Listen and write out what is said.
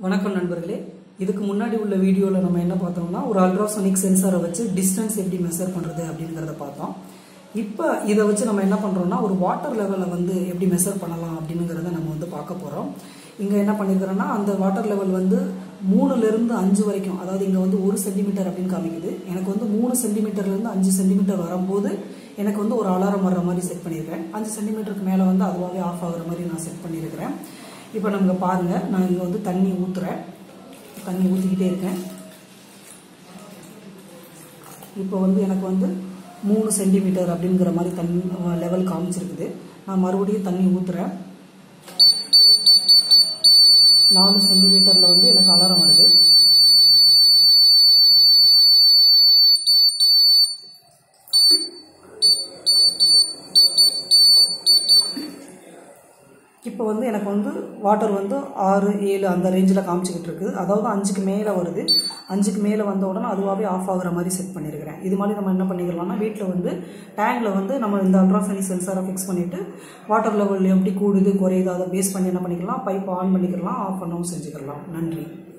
வணக்கம் நண்பர்களே இதுக்கு முன்னாடி உள்ள வீடியோவில் நம்ம என்ன பார்த்தோம்னா ஒரு அல்ட்ராசோனிக் சென்சாரை வச்சு டிஸ்டன்ஸ் எப்படி மெஷர் பண்ணுறது அப்படிங்கிறத பார்த்தோம் இப்போ இதை வச்சு நம்ம என்ன பண்ணுறோம்னா ஒரு வாட்டர் லெவலை வந்து எப்படி மெஷர் பண்ணலாம் அப்படிங்கிறத நம்ம வந்து பார்க்க போகிறோம் இங்கே என்ன பண்ணியிருக்கிறோன்னா அந்த வாட்டர் லெவல் வந்து மூணுலேருந்து அஞ்சு வரைக்கும் அதாவது இங்கே வந்து ஒரு சென்டிமீட்டர் அப்படின்னு காமிக்குது எனக்கு வந்து மூணு சென்டிமீட்டர்லேருந்து அஞ்சு சென்டிமீட்டர் வரும்போது எனக்கு வந்து ஒரு அலாரம் வர்ற மாதிரி செட் பண்ணியிருக்கேன் அஞ்சு சென்டிமீட்டருக்கு மேலே வந்து அதுவாகவே ஆஃப் ஆகுற மாதிரி நான் செட் பண்ணியிருக்கிறேன் இப்போ நமக்கு பாருங்கள் நான் இங்கே வந்து தண்ணி ஊற்றுறேன் தண்ணி ஊற்றிக்கிட்டே இருக்கேன் இப்போ வந்து எனக்கு வந்து மூணு சென்டிமீட்டர் அப்படிங்கிற மாதிரி தண்ணி லெவல் காமிச்சிருக்குது நான் மறுபடியும் தண்ணி ஊற்றுறேன் நாலு சென்டிமீட்டரில் வந்து எனக்கு அலாரம் வருது இப்போ வந்து எனக்கு வந்து வாட்டர் வந்து ஆறு ஏழு அந்த ரேஞ்சில் காமிச்சிக்கிட்டு இருக்குது அதாவது அஞ்சுக்கு மேலே வருது அஞ்சுக்கு மேலே வந்த உடனே அதுவாகவே ஆஃப் ஆகுற மாதிரி செட் பண்ணியிருக்கிறேன் இது மாதிரி நம்ம என்ன பண்ணிக்கலாம்னா வீட்டில் வந்து டேங்கில் வந்து நம்ம இந்த அல்ட்ராசனிக் சென்சாரை ஃபிக்ஸ் பண்ணிவிட்டு வாட்டர் லெவல் எப்படி கூடுது குறையுது அதை பேஸ் பண்ணி என்ன பண்ணிக்கலாம் பைப் ஆன் பண்ணிக்கலாம் ஆஃப் பண்ணவும் செஞ்சுக்கலாம் நன்றி